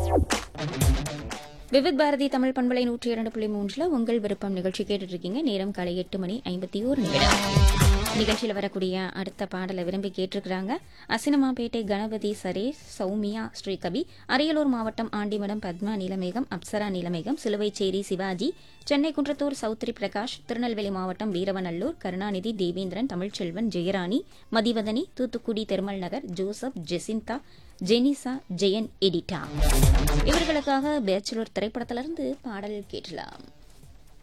விவித் பாரதி தமிழ் பண்பலை நூற்றி இரண்டு புள்ளி மூன்றுல உங்கள் விருப்பம் நிகழ்ச்சி கேட்டுட்டு இருக்கீங்க நேரம் காலை எட்டு மணி ஐம்பத்தி ஓரு நிமிடம் நிகழ்ச்சியில் வரக்கூடிய அடுத்த பாடலை விரும்பி கேட்டிருக்கிறாங்க அசினமாபேட்டை கணபதி சரேஷ் சௌமியா ஸ்ரீகபி அரியலூர் மாவட்டம் ஆண்டிமடம் பத்மா நீலமேகம் அப்சரா நீலமேகம் சிலுவைச்சேரி சிவாஜி சென்னை குன்றத்தூர் சௌத்ரி பிரகாஷ் திருநெல்வேலி மாவட்டம் Veeravanallur Karunanidhi Devendran Tamilselvan Jayarani Mathivathani Thoothukudi Thirumal Nagar Joseph Jacinta Jenisha Jayan Edita இவர்களுக்காக பேச்சுலர் திரைப்படத்திலிருந்து பாடல் கேட்டலாம்